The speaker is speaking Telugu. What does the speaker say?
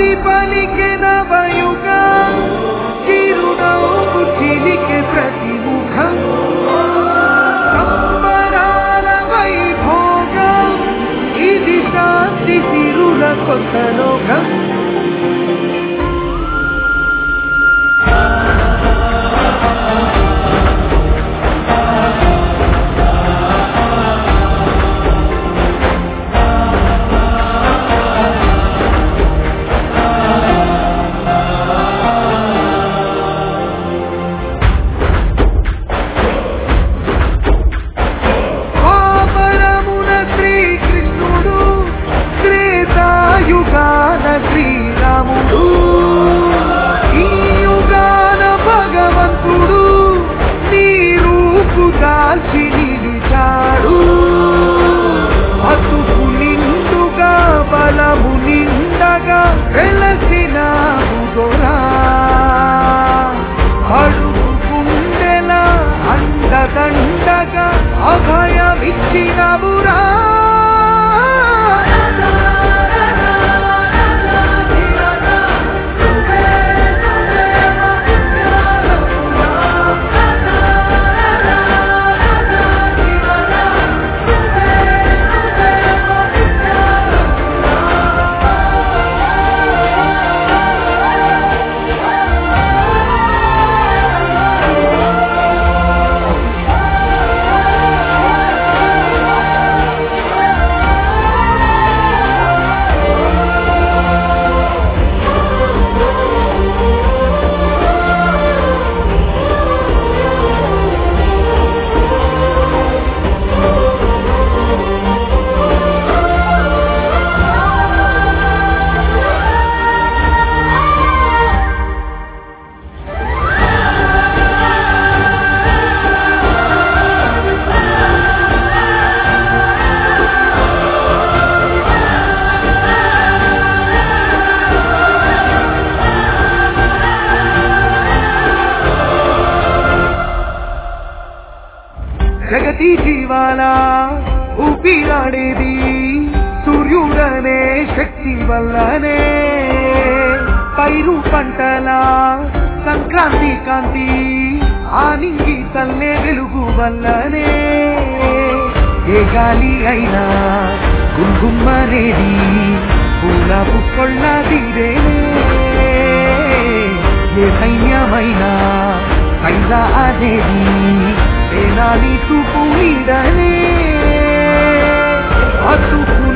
నాంది పలికే నవయుగం చిరునవ్వు చిలికే ప్రతి ముఖం సంబరాల వైభోగం ఇది శాంతి సిరుల కొత్త లోకం పాపరమున శ్రీకృష్ణుడు త్రేతాయుగాన శ్రీరాముడు ఈ యుగాన భగవంతుడు నీ రూపు దాల్చి నిలిచాడు అతుకు నిండుగా బలము నిండగా వెలసిన దొరా అడుగు గుండెల అండదండగా అభయమిచ్చినవురా జగతి జీవాల ఊపిరాడేది సూర్యుడనే శక్తి వల్లనే పైరు పంటల సంక్రాంతి కాంతి ఆనింగి తల్లే వెలుగు వల్లనే ఏ గాలి అయినా గుంగుమ్మనేది పూల పుష్పొళ్ళ తీరేనే ఏ సైన్యమైనా కైలా అనేది ఏనాలి చూపు నీడనే అతుకు